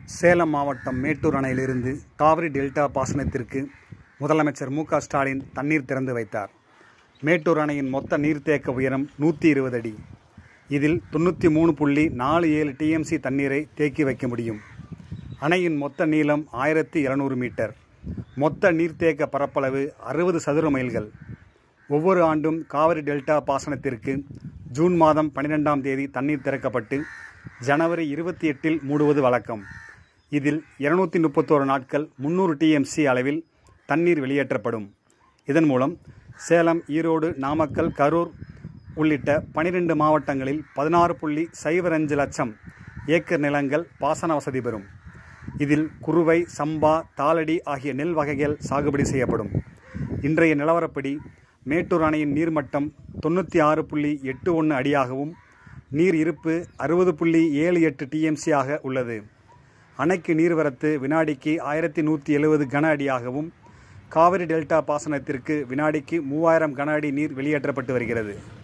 சேலம் மாவட்டம் மேட்டூர் அணையிலிருந்து காவிரி டெல்டா பாசனத்திற்கு முதலமைச்சர் மு க ஸ்டாலின் தண்ணீர் திறந்து வைத்தார் மேட்டூர் அணையின் மொத்த நீர்த்தேக்க உயரம் நூற்றி இருபது அடி இதில் தொண்ணூற்றி மூணு புள்ளி நாலு ஏழு டிஎம்சி தண்ணீரை தேக்கி வைக்க முடியும் அணையின் மொத்த நீளம் ஆயிரத்தி இருநூறு மீட்டர் மொத்த நீர்த்தேக்க பரப்பளவு அறுபது சதுர மைல்கள் ஒவ்வொரு ஆண்டும் காவிரி டெல்டா பாசனத்திற்கு ஜூன் மாதம் பன்னிரெண்டாம் தேதி தண்ணீர் திறக்கப்பட்டு ஜனவரி இருபத்தி எட்டில் மூடுவது வழக்கம் இதில் இருநூத்தி முப்பத்தோரு நாட்கள் முந்நூறு டிஎம்சி அளவில் தண்ணீர் வெளியேற்றப்படும் இதன் மூலம் சேலம் ஈரோடு நாமக்கல் கரூர் உள்ளிட்ட பனிரெண்டு மாவட்டங்களில் பதினாறு புள்ளி சைபர் அஞ்சு லட்சம் ஏக்கர் நிலங்கள் பாசன வசதி பெறும் இதில் குறுவை சம்பா தாளடி ஆகிய நெல் வகைகள் சாகுபடி செய்யப்படும் இன்றைய நிலவரப்படி மேட்டூர் அணையின் நீர்மட்டம் தொண்ணூற்றி ஆறு புள்ளி எட்டு ஒன்று அடியாகவும் நீர் இருப்பு அறுபது புள்ளி ஏழு எட்டு டிஎம்சி ஆக உள்ளது அணைக்கு நீர்வரத்து வினாடிக்கு ஆயிரத்தி நூற்றி எழுபது கன அடியாகவும் காவிரி டெல்டா பாசனத்திற்கு வினாடிக்கு மூவாயிரம் கன அடி நீர் வெளியேற்றப்பட்டு வருகிறது